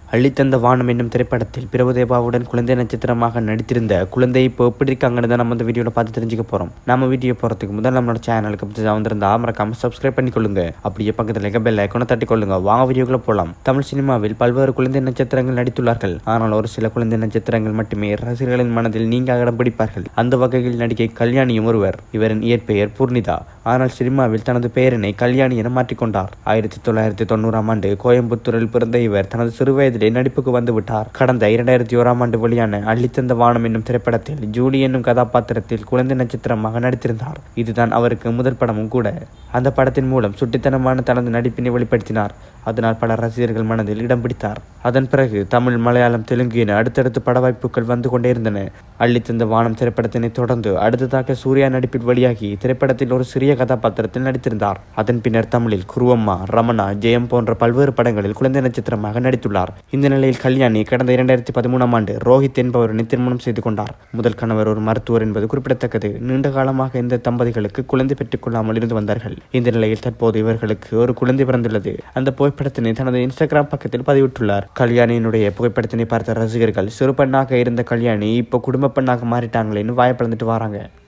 அள்ளித்தந்த வானம் என்னும் திரைப்படத்தில் பிரபுதேவாவுடன் குழந்தை நட்சத்திரமாக நடித்திருந்த குழந்தை இப்போ எப்படி இருக்காங்கன்னு தான் நம்ம இந்த வீடியோவில் பார்த்து தெரிஞ்சுக்க போகிறோம் நம்ம வீடியோ போகிறதுக்கு முதல் நம்மளோட சேனலுக்கு புதுசாக வந்திருந்தா மறக்காம சப்ஸ்கிரைப் பண்ணிக்கொள்ளுங்க அப்படியே பக்கத்தில் இருக்க பெல் ஐக்கனை தட்டி கொள்ளுங்க வாங்க வீடியோக்குள்ள போகலாம் தமிழ் சினிமாவில் பல்வேறு குழந்தை நட்சத்திரங்கள் நடித்துள்ளார்கள் ஆனால் ஒரு சில குழந்தை நட்சத்திரங்கள் மட்டுமே ரசிகர்களின் மனதில் நீங்க இடம் பிடிப்பார்கள் அந்த வகையில் நடிகை கல்யாணியும் ஒருவர் இவரின் இயற்பெயர் பூர்ணிதா ஆனால் சினிமாவில் தனது பெயரினை கல்யாணி என மாற்றிக்கொண்டார் ஆயிரத்தி தொள்ளாயிரத்தி தொண்ணூறாம் ஆண்டு கோயம்புத்தூரில் பிறந்த இவர் தனது சிறுவயதிலே நடிப்புக்கு வந்துவிட்டார் கடந்த இரண்டாயிரத்தி ஓராம் ஆண்டு வெளியான அள்ளித்தந்த வானம் என்னும் திரைப்படத்தில் ஜூலி என்னும் கதாபாத்திரத்தில் குழந்தை நட்சத்திரமாக நடித்திருந்தார் இதுதான் அவருக்கு முதல் படமும் கூட அந்த படத்தின் மூலம் சுட்டித்தனமான தனது நடிப்பினை வெளிப்படுத்தினார் அதனால் பல ரசிகர்கள் மனதில் இடம் பிடித்தார் அதன் பிறகு தமிழ் மலையாளம் தெலுங்கு என அடுத்தடுத்து பட வாய்ப்புகள் வந்து கொண்டே இருந்தன அள்ளித்தந்த வானம் திரைப்படத்தினை தொடர்ந்து அடுத்ததாக சூர்யா நடிப்பில் வெளியாகி திரைப்படத்தில் ஒரு சிறிய கதாபாத்திரத்தில் நடித்திருந்தார் அதன் பின்னர் தமிழில் குருவம்மா ரமணா ஜெயம் போன்ற பல்வேறு படங்களில் குழந்தை நட்சத்திரமாக நடித்துள்ளார் இந்த நிலையில் கல்யாணி கடந்த இரண்டாயிரத்தி பதிமூணாம் ஆண்டு ரோஹித் என்பவருடன் திருமணம் செய்து கொண்டார் முதல் கணவர் ஒரு மருத்துவர் என்பது குறிப்பிடத்தக்கது நீண்ட காலமாக இந்த தம்பதிகளுக்கு குழந்தை பெற்றுக் கொள்ளாமல் இருந்து வந்தார்கள் இந்த நிலையில் தற்போது இவர்களுக்கு ஒரு குழந்தை பிறந்துள்ளது அந்த புகைப்படத்தினை தனது இன்ஸ்டாகிராம் பக்கத்தில் பதிவிட்டுள்ளார் கல்யாணியினுடைய புகைப்படத்தினை பார்த்த ரசிகர்கள் சிறு பெண்ணாக இருந்த கல்யாணி இப்போ குடும்ப பெண்ணாக மாறிட்டாங்களேன்னு வாயப்பிளந்துட்டு வராங்க